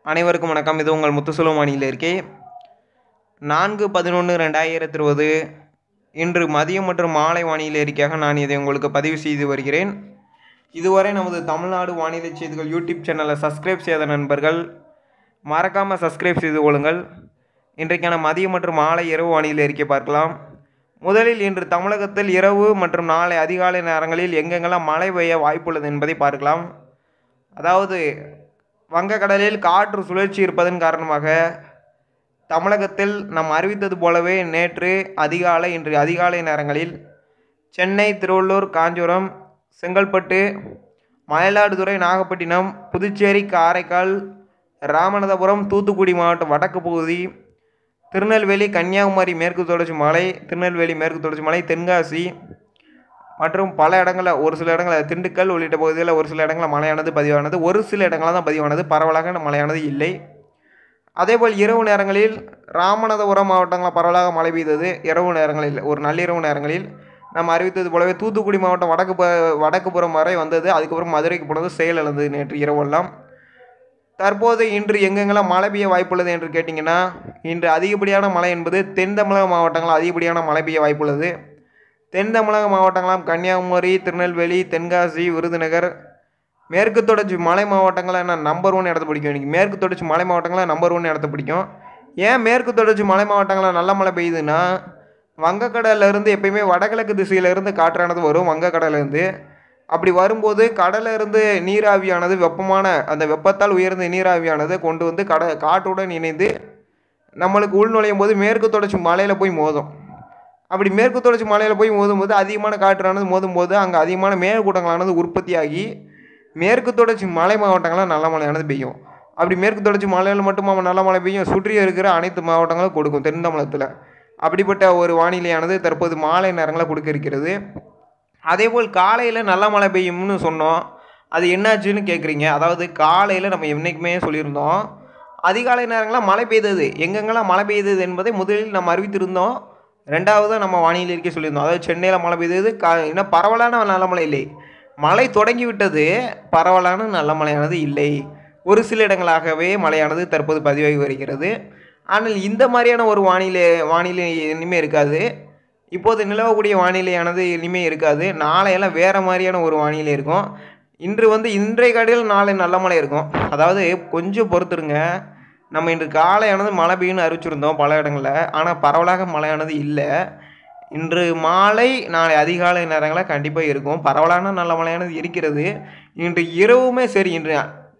அனைவருக்கும் வணக்கம் இது உங்கள் முத்துசுலமானியில் இருக்கே நான்கு பதினொன்று ரெண்டாயிரத்தி இருபது இன்று மதியம் மற்றும் மாலை வானிலை அறிக்கையாக நான் இதை உங்களுக்கு பதிவு செய்து வருகிறேன் இதுவரை நமது தமிழ்நாடு வானிலை செய்திகள் யூடியூப் சேனலை சப்ஸ்கிரைப் செய்த நண்பர்கள் மறக்காமல் சப்ஸ்கிரைப் செய்து கொள்ளுங்கள் இன்றைக்கான மதியம் மற்றும் மாலை இரவு வானிலை அறிக்கை பார்க்கலாம் முதலில் இன்று தமிழகத்தில் இரவு மற்றும் நாளை அதிகாலை நேரங்களில் எங்கெங்கெல்லாம் மழை பெய்ய வாய்ப்புள்ளது என்பதை பார்க்கலாம் அதாவது வங்கக்கடலில் காற்று சுழற்சி இருப்பதன் காரணமாக தமிழகத்தில் நாம் அறிவித்தது போலவே நேற்று அதிகாலை இன்று அதிகாலை நேரங்களில் சென்னை திருவள்ளூர் காஞ்சிபுரம் செங்கல்பட்டு மயிலாடுதுறை நாகப்பட்டினம் புதுச்சேரி காரைக்கால் ராமநாதபுரம் தூத்துக்குடி மாவட்டம் வடக்கு பகுதி திருநெல்வேலி கன்னியாகுமரி மேற்கு தொடர்ச்சி மலை திருநெல்வேலி மேற்கு தொடர்ச்சி மலை தென்காசி மற்றும் பல இடங்களில் ஒரு சில இடங்களில் திண்டுக்கல் உள்ளிட்ட பகுதிகளில் ஒரு சில இடங்களில் மழையானது பதிவானது ஒரு சில இடங்களில் தான் பதிவானது பரவலாக மழையானது இல்லை அதேபோல் இரவு நேரங்களில் ராமநாதபுரம் மாவட்டங்களில் பரவலாக மழை பெய்தது இரவு நேரங்களில் ஒரு நள்ளிரவு நேரங்களில் நம்ம அறிவித்தது போலவே தூத்துக்குடி மாவட்டம் வடக்கு ப வடக்குப்புறம் வரை வந்தது அதுக்கப்புறம் மதுரைக்கு போனது செயல் இழந்தது நேற்று இரவெல்லாம் தற்போது இன்று எங்கெங்கெல்லாம் மழை பெய்ய வாய்ப்புள்ளது என்று கேட்டிங்கன்னா இன்று அதிகப்படியான மழை என்பது தென் தமிழக மாவட்டங்களில் அதிகப்படியான மழை பெய்ய வாய்ப்புள்ளது தென் தமிழக மாவட்டங்களாம் கன்னியாகுமரி திருநெல்வேலி தென்காசி விருதுநகர் மேற்கு தொடர்ச்சி மலை மாவட்டங்களில் என்ன நம்பர் ஒன் இடத்த பிடிக்கும் இன்றைக்கி மேற்கு தொடர்ச்சி மலை மாவட்டங்களில் நம்பர் ஒன் இடத்த பிடிக்கும் ஏன் மேற்கு தொடர்ச்சி மலை மாவட்டங்களில் நல்ல மழை பெய்யுதுன்னா வங்கக்கடல்ல இருந்து எப்பயுமே வடகிழக்கு திசையிலேருந்து காற்றானது வரும் வங்கக்கடலேருந்து அப்படி வரும்போது கடல்ல இருந்து நீராவியானது வெப்பமான அந்த வெப்பத்தால் உயர்ந்த நீராவியானது கொண்டு வந்து கட காற்றுடன் இணைந்து நம்மளுக்கு உள்நுழையும் போது மேற்கு தொடர்ச்சி மலையில் போய் மோதும் அப்படி மேற்கு தொடர்ச்சி மலையில் போய் மோதும் போது அதிகமான காற்றானது மோதும் போது அங்கே அதிகமான மேகக்கூட்டங்களானது உற்பத்தியாகி மேற்கு தொடர்ச்சி மலை மாவட்டங்களில் நல்ல மழையானது பெய்யும் அப்படி மேற்கு தொடர்ச்சி மலையில் மட்டும் நல்ல மழை பெய்யும் சுற்றி இருக்கிற அனைத்து மாவட்டங்களும் கொடுக்கும் தென் தமிழகத்தில் அப்படிப்பட்ட ஒரு வானிலையானது தற்போது மாலை நேரங்களில் கொடுக்க இருக்கிறது அதேபோல் காலையில் நல்ல மழை பெய்யும்னு சொன்னோம் அது என்னாச்சுன்னு கேட்குறீங்க அதாவது காலையில் நம்ம என்றைக்குமே சொல்லியிருந்தோம் அதிகாலை நேரங்களில் மழை பெய்தது எங்கெங்கெல்லாம் மழை பெய்தது என்பதை முதலில் நம்ம அறிவித்திருந்தோம் ரெண்டாவது நம்ம வானிலை இருக்கே சொல்லியிருந்தோம் அதாவது சென்னையில் மழை பெய்தது கா இன்னும் பரவலான நல்ல மழை இல்லை மழை தொடங்கி விட்டது பரவலான நல்ல மழையானது இல்லை ஒரு சில இடங்களாகவே மழையானது தற்போது பதிவாகி வருகிறது ஆனால் இந்த மாதிரியான ஒரு வானிலை வானிலை இனிமேல் இருக்காது இப்போது நிலவக்கூடிய வானிலையானது இனிமேல் இருக்காது நாளையெல்லாம் வேறு மாதிரியான ஒரு வானிலை இருக்கும் இன்று வந்து இன்றைய காலையில் நாளை நல்ல மழை இருக்கும் அதாவது கொஞ்சம் பொறுத்துருங்க நம்ம இன்று காலையானது மழை பெய்யும்னு அறிவிச்சிருந்தோம் பல இடங்களில் ஆனால் பரவலாக மழையானது இல்லை இன்று மாலை நாளை அதிகாலை நேரங்களில் கண்டிப்பாக இருக்கும் பரவலான நல்ல மழையானது இருக்கிறது இன்று இரவுமே சரி இன்று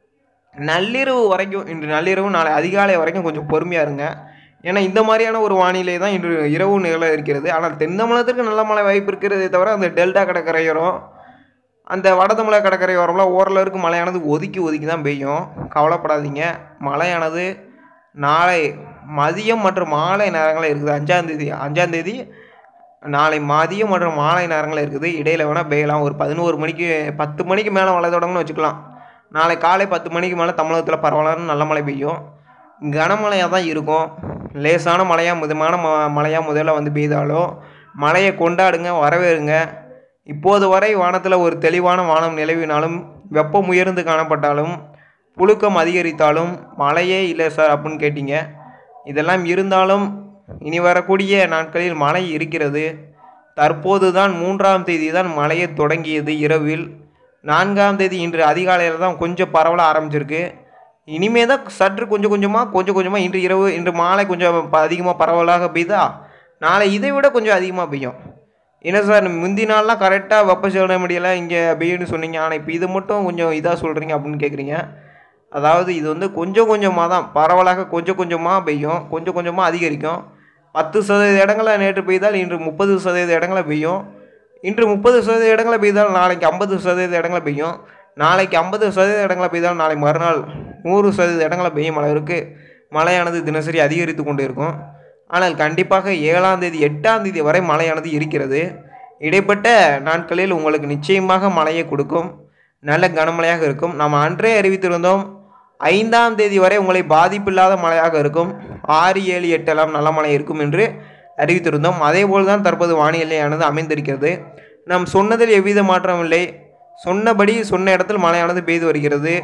நள்ளிரவு வரைக்கும் இன்று நள்ளிரவு நாளை அதிகாலை வரைக்கும் கொஞ்சம் பொறுமையாக இருங்க ஏன்னா இந்த மாதிரியான ஒரு வானிலை தான் இன்று இரவு நிகழ இருக்கிறது ஆனால் தென் தமிழகத்திற்கு நல்ல மழை வாய்ப்பு இருக்கிறதே தவிர அந்த டெல்டா கடற்கரையோரம் அந்த வட தமிழக கடற்கரையோரம்லாம் ஓரளவுக்கு மழையானது ஒதுக்கி ஒதுக்கி தான் பெய்யும் கவலைப்படாதீங்க மழையானது நாளை மதியம் மற்றும் மாலை நேரங்களில் இருக்குது அஞ்சாந்தேதி அஞ்சாந்தேதி நாளை மதியம் மற்றும் மாலை நேரங்களில் இருக்குது இடையில வேணால் பெய்யலாம் ஒரு பதினோரு மணிக்கு பத்து மணிக்கு மேலே மழை தொடங்கணும்னு வச்சுக்கலாம் நாளை காலை பத்து மணிக்கு மேலே தமிழகத்தில் பரவலான நல்ல மழை பெய்யும் கனமழையாக தான் இருக்கும் லேசான மழையாக மிதமான ம மழையாக முதல்ல வந்து பெய்தாலும் மழையை கொண்டாடுங்க வரவேறுங்க இப்போது வரை வானத்தில் ஒரு தெளிவான வானம் நிலவினாலும் வெப்பம் உயர்ந்து காணப்பட்டாலும் புழுக்கம் அதிகரித்தாலும் மழையே இல்லை சார் அப்படின்னு கேட்டீங்க இதெல்லாம் இருந்தாலும் இனி வரக்கூடிய நாட்களில் மழை இருக்கிறது தற்போது தான் மூன்றாம் தேதி தான் மழையை தொடங்கியது இரவில் நான்காம் தேதி இன்று அதிகாலையில் தான் கொஞ்சம் பரவலாக ஆரம்பிச்சிருக்கு இனிமே தான் சற்று கொஞ்சம் கொஞ்சமாக கொஞ்சம் கொஞ்சமாக இன்று இரவு இன்று மாலை கொஞ்சம் ப அதிகமாக பரவலாக பெய்தா நாளை இதை விட கொஞ்சம் அதிகமாக பெய்யும் என்ன சார் முந்தி நாள்லாம் கரெக்டாக வெப்பசலன முடியலாம் இங்கே பெய்யுன்னு சொன்னீங்க ஆனால் இப்போ இது மட்டும் கொஞ்சம் இதாக சொல்கிறீங்க அப்படின்னு கேட்குறீங்க அதாவது இது வந்து கொஞ்சம் கொஞ்சமாக தான் பரவலாக கொஞ்சம் கொஞ்சமாக பெய்யும் கொஞ்சம் கொஞ்சமாக அதிகரிக்கும் பத்து சதவீத இடங்களில் நேற்று பெய்தால் இன்று முப்பது சதவீத இடங்களில் பெய்யும் இன்று முப்பது சதவீத இடங்களில் பெய்தால் நாளைக்கு ஐம்பது சதவீத இடங்களில் பெய்யும் நாளைக்கு ஐம்பது சதவீத இடங்களில் பெய்தால் நாளை மறுநாள் நூறு சதவீத இடங்களில் பெய்யும் அளவிற்கு மழையானது தினசரி அதிகரித்து கொண்டு இருக்கும் ஆனால் கண்டிப்பாக ஏழாம் தேதி எட்டாம் தேதி வரை மழையானது இருக்கிறது இடைப்பட்ட நாட்களில் உங்களுக்கு நிச்சயமாக மழையை கொடுக்கும் நல்ல கனமழையாக இருக்கும் நாம் அன்றே அறிவித்திருந்தோம் ஐந்தாம் தேதி வரை உங்களை பாதிப்பில்லாத மழையாக இருக்கும் ஆறு ஏழு எட்டெல்லாம் நல்ல மழை இருக்கும் என்று அறிவித்திருந்தோம் அதேபோல் தான் தற்போது வானிலையானது அமைந்திருக்கிறது நாம் சொன்னதில் எவ்வித மாற்றமும் இல்லை சொன்னபடி சொன்ன இடத்தில் மழையானது பெய்து வருகிறது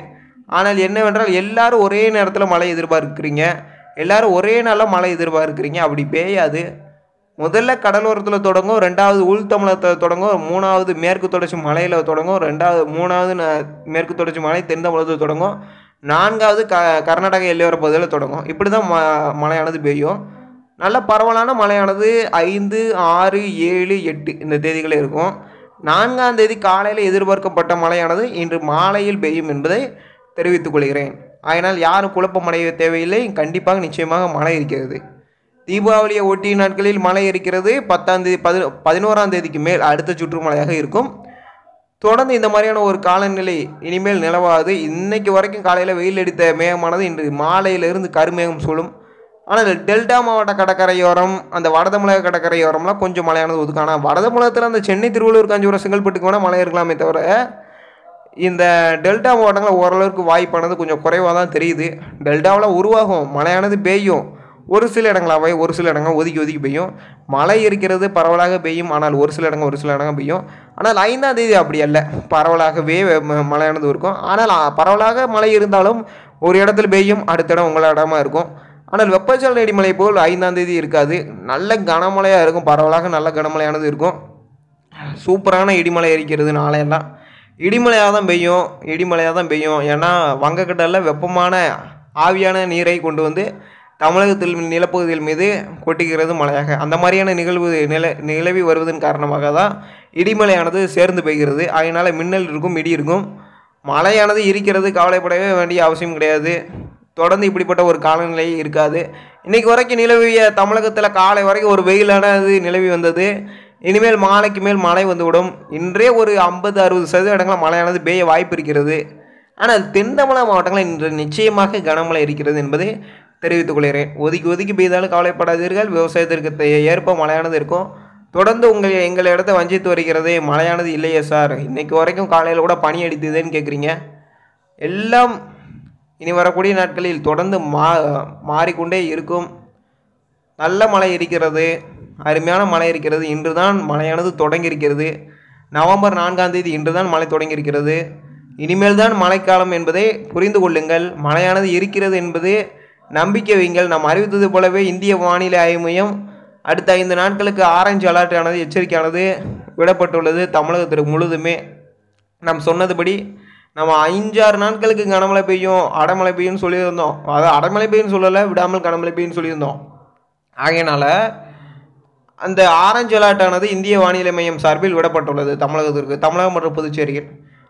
ஆனால் என்னவென்றால் எல்லாரும் ஒரே நேரத்தில் மழை எதிர்பார்க்குறீங்க எல்லாரும் ஒரே நாளில் மழை எதிர்பார்க்குறீங்க அப்படி பெய்யாது முதல்ல கடலோரத்தில் தொடங்கும் ரெண்டாவது உள் தமிழகத்தில் தொடங்கும் மூணாவது மேற்கு தொடர்ச்சி மலையில் தொடங்கும் ரெண்டாவது மூணாவது ந- மேற்கு தொடர்ச்சி மலை தென் தமிழகத்தில் தொடங்கும் நான்காவது க கர்நாடக எல்லையோர பகுதியில் தொடங்கும் இப்படி தான் ம மழையானது பெய்யும் நல்ல பரவலான மழையானது ஐந்து ஆறு ஏழு எட்டு இந்த தேதிகளில் இருக்கும் நான்காம் தேதி காலையில் எதிர்பார்க்கப்பட்ட மழையானது இன்று மாலையில் பெய்யும் என்பதை தெரிவித்துக் கொள்கிறேன் அதனால் யாரும் குழப்பமடைய தேவையில்லை கண்டிப்பாக நிச்சயமாக மழை இருக்கிறது தீபாவளியை ஒட்டிய நாட்களில் மழை இருக்கிறது பத்தாம் தேதி பதி பதினோராம் தேதிக்கு மேல் அடுத்த சுற்று மழையாக இருக்கும் தொடர்ந்து இந்த மாதிரியான ஒரு காலநிலை இனிமேல் நிலவாது இன்னைக்கு வரைக்கும் காலையில் வெயில் அடித்த மேகமானது இன்று மாலையிலிருந்து கருமேகம் சூழும் ஆனால் டெல்டா மாவட்ட கடற்கரையோரம் அந்த வட தமிழக கடற்கரையோரம்லாம் கொஞ்சம் மழையானது ஒதுக்கும் ஆனால் வட தமிழகத்தில் அந்த சென்னை திருவள்ளூர் காஞ்சிபுரம் செங்கல்பட்டுக்கு வேணால் மழை இருக்கலாமே தவிர இந்த டெல்டா மாவட்டங்களில் ஓரளவுக்கு வாய்ப்பானது கொஞ்சம் குறைவாக தான் தெரியுது டெல்டாவில் உருவாகும் மழையானது பெய்யும் ஒரு சில இடங்களாவே ஒரு சில இடங்கள் ஒதுக்கி ஒதுக்கி பெய்யும் மழை இருக்கிறது பரவலாக பெய்யும் ஆனால் ஒரு சில இடங்கள் ஒரு சில இடங்கள் பெய்யும் ஆனால் ஐந்தாம் தேதி அப்படி அல்ல பரவலாகவே வெ- ம- மழையானது இருக்கும் ஆனால் அ, பரவலாக மழை இருந்தாலும் ஒரு இடத்துல பெய்யும் அடுத்த இடம் உங்கள இடமா இருக்கும் ஆனால் வெப்பச்சலன இடிமலை போல் ஐந்தாம் தேதி இருக்காது நல்ல கனமழையாக இருக்கும் பரவலாக நல்ல கனமழையானது இருக்கும் சூப்பரான இடிமலை இருக்கிறது நாளையெல்லாம் இடிமலையாக தான் பெய்யும் இடிமலையாக தான் பெய்யும் ஏன்னா வங்கக்கடலில் வெப்பமான ஆவியான நீரை கொண்டு வந்து தமிழகத்தில் நிலப்பகுதிகள் மீது கொட்டுகிறது மழையாக அந்த மாதிரியான நிகழ்வு நில நிலவி வருவதன் காரணமாக தான் இடிமலையானது சேர்ந்து பெய்கிறது அதனால் மின்னல் இருக்கும் இடி இருக்கும் மழையானது இருக்கிறது கவலைப்படவே வேண்டிய அவசியம் கிடையாது தொடர்ந்து இப்படிப்பட்ட ஒரு காலநிலை இருக்காது இன்னைக்கு வரைக்கும் நிலவிய தமிழகத்தில் காலை வரைக்கும் ஒரு வெயிலானது நிலவி வந்தது இனிமேல் மாலைக்கு மேல் மழை வந்துவிடும் இன்றே ஒரு ஐம்பது அறுபது சதவீத இடங்களில் மழையானது பெய்ய வாய்ப்பு இருக்கிறது ஆனால் தென் தமிழக மாவட்டங்களில் இன்று நிச்சயமாக கனமழை இருக்கிறது என்பதை தெரிவித்துக் கொள்கிறேன் ஒதுக்கி ஒதுக்கி பெய்தாலும் கவலைப்படாதீர்கள் விவசாயத்திற்கு தே- ஏற்ப மழையானது இருக்கும் தொடர்ந்து உங்கள் எங்கள் இடத்த வஞ்சித்து வருகிறது மழையானது இல்லையே சார் இன்னைக்கு வரைக்கும் காலையில் கூட பனி அடித்ததுன்னு கேட்குறீங்க எல்லாம் இனி வரக்கூடிய நாட்களில் தொடர்ந்து மா மாறிக்கொண்டே இருக்கும் நல்ல மழை இருக்கிறது அருமையான மழை இருக்கிறது இன்று தான் மழையானது தொடங்கியிருக்கிறது நவம்பர் நான்காம் தேதி இன்று தான் மழை தொடங்கியிருக்கிறது இனிமேல் தான் மழைக்காலம் என்பதை புரிந்து கொள்ளுங்கள் மழையானது இருக்கிறது என்பது நம்பிக்கை வைங்கள் நாம் அறிவித்தது போலவே இந்திய வானிலை ஆய்வு மையம் அடுத்த ஐந்து நாட்களுக்கு ஆரஞ்சு அலர்ட் ஆனது எச்சரிக்கையானது விடப்பட்டுள்ளது தமிழகத்திற்கு முழுதுமே நாம் சொன்னதுபடி நம்ம அஞ்சாறு நாட்களுக்கு கனமழை பெய்யும் அடமழை பெய்யும்னு சொல்லியிருந்தோம் அதாவது அடமழை பெய்யும்னு சொல்லலை விடாமல் கனமழை பெய்யும்னு சொல்லியிருந்தோம் ஆகையினால அந்த ஆரஞ்சு அலர்ட் ஆனது இந்திய வானிலை மையம் சார்பில் விடப்பட்டுள்ளது தமிழகத்திற்கு தமிழகம் மற்றும் புதுச்சேரியில்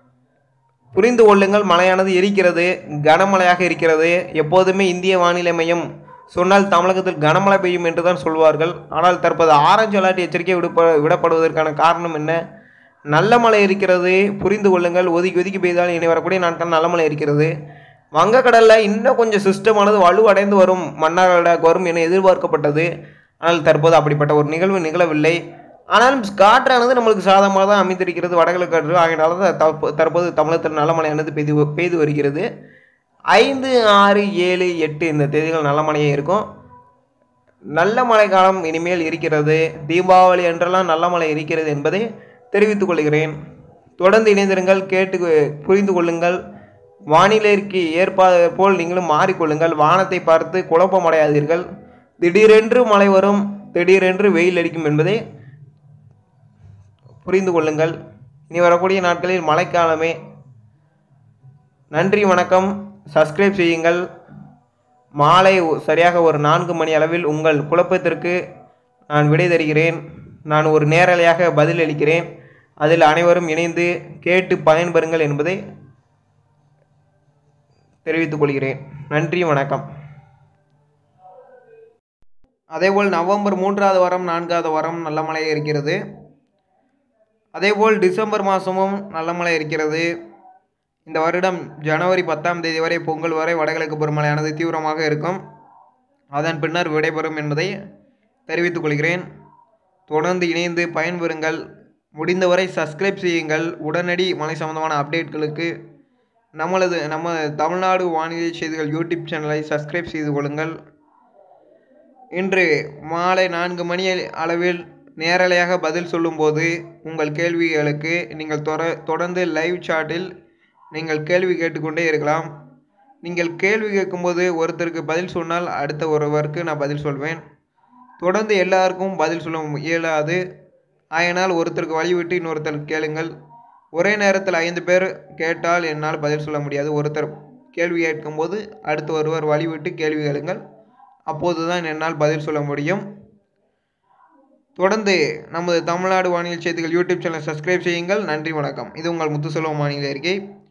புரிந்து கொள்ளுங்கள் மழையானது இருக்கிறது கனமழையாக இருக்கிறது எப்போதுமே இந்திய வானிலை மையம் சொன்னால் தமிழகத்தில் கனமழை பெய்யும் என்று தான் சொல்வார்கள் ஆனால் தற்போது ஆரஞ்சு அலர்ட் எச்சரிக்கை விடுப்ப விடப்படுவதற்கான காரணம் என்ன நல்ல மழை இருக்கிறது புரிந்து கொள்ளுங்கள் ஒதுக்கி ஒதுக்கி பெய்தால் இனி வரக்கூடிய நாட்கள் நல்ல மழை இருக்கிறது வங்கக்கடலில் இன்னும் கொஞ்சம் சிஸ்டமானது வலுவடைந்து வரும் மன்னார்டாக் வரும் என எதிர்பார்க்கப்பட்டது ஆனால் தற்போது அப்படிப்பட்ட ஒரு நிகழ்வு நிகழவில்லை ஆனாலும் காற்றானது நம்மளுக்கு சாதகமாக தான் அமைந்திருக்கிறது வடகிழக்கு காற்று ஆகினால தான் தற்போ- தற்போது தமிழகத்தில் நல்ல மழையானது பெய்து பெய்து வருகிறது ஐந்து ஆறு ஏழு எட்டு இந்த தேதிகள் நல்ல மழையே இருக்கும் நல்ல மழை காலம் இனிமேல் இருக்கிறது தீபாவளி அன்றெல்லாம் நல்ல மழை இருக்கிறது என்பதை தெரிவித்துக் கொள்கிறேன் தொடர்ந்து இணைந்திருங்கள் கேட்டு புரிந்து கொள்ளுங்கள் வானிலைக்கு ஏற்பாது போல் நீங்களும் மாறிக்கொள்ளுங்கள் வானத்தை பார்த்து குழப்பமடையாதீர்கள் திடீரென்று மழை வரும் திடீரென்று வெயில் அடிக்கும் என்பதை புரிந்து கொள்ளுங்கள் இனி வரக்கூடிய நாட்களில் மழைக்காலமே நன்றி வணக்கம் சப்ஸ்கிரைப் செய்யுங்கள் மாலை ஒ- சரியாக ஒரு நான்கு மணி அளவில் உங்கள் குழப்பத்திற்கு நான் விடை தருகிறேன் நான் ஒரு நேரலையாக பதில் அளிக்கிறேன் அதில் அனைவரும் இணைந்து கேட்டு பயன்பெறுங்கள் என்பதை தெரிவித்துக் கொள்கிறேன் நன்றி வணக்கம் அதேபோல் நவம்பர் மூன்றாவது வாரம் நான்காவது வாரம் நல்ல மழை இருக்கிறது அதேபோல் டிசம்பர் மாதமும் நல்ல மழை இருக்கிறது இந்த வருடம் ஜனவரி பத்தாம் தேதி வரை பொங்கல் வரை வடகிழக்கு பருவமழையானது தீவிரமாக இருக்கும் அதன் பின்னர் விடைபெறும் என்பதை தெரிவித்துக் கொள்கிறேன் தொடர்ந்து இணைந்து பயன்பெறுங்கள் முடிந்தவரை சப்ஸ்கிரைப் செய்யுங்கள் உடனடி மழை சம்பந்தமான அப்டேட்களுக்கு நம்மளது நம்ம தமிழ்நாடு வானிலை செய்திகள் யூடியூப் சேனலை சப்ஸ்கிரைப் செய்து கொள்ளுங்கள் இன்று மாலை நான்கு மணி அளவில் நேரலையாக பதில் சொல்லும்போது உங்கள் கேள்விகளுக்கு நீங்கள் தொர தொடர்ந்து லைவ் சாட்டில் நீங்கள் கேள்வி கேட்டுக்கொண்டே இருக்கலாம் நீங்கள் கேள்வி கேட்கும்போது ஒருத்தருக்கு பதில் சொன்னால் அடுத்த ஒருவருக்கு நான் பதில் சொல்வேன் தொடர்ந்து எல்லாருக்கும் பதில் சொல்ல இயலாது ஆயினால் ஒருத்தருக்கு வழிவிட்டு இன்னொருத்தர் கேளுங்கள் ஒரே நேரத்தில் ஐந்து பேர் கேட்டால் என்னால் பதில் சொல்ல முடியாது ஒருத்தர் கேள்வி கேட்கும்போது அடுத்த ஒருவர் வழிவிட்டு கேள்வி கேளுங்கள் அப்போது தான் என்னால் பதில் சொல்ல முடியும் தொடர்ந்து நமது தமிழ்நாடு வானிலை செய்திகள் யூடியூப் சேனல் சப்ஸ்கிரைப் செய்யுங்கள் நன்றி வணக்கம் இது உங்கள் முத்துசெல்வம் வானிலை அறிக்கை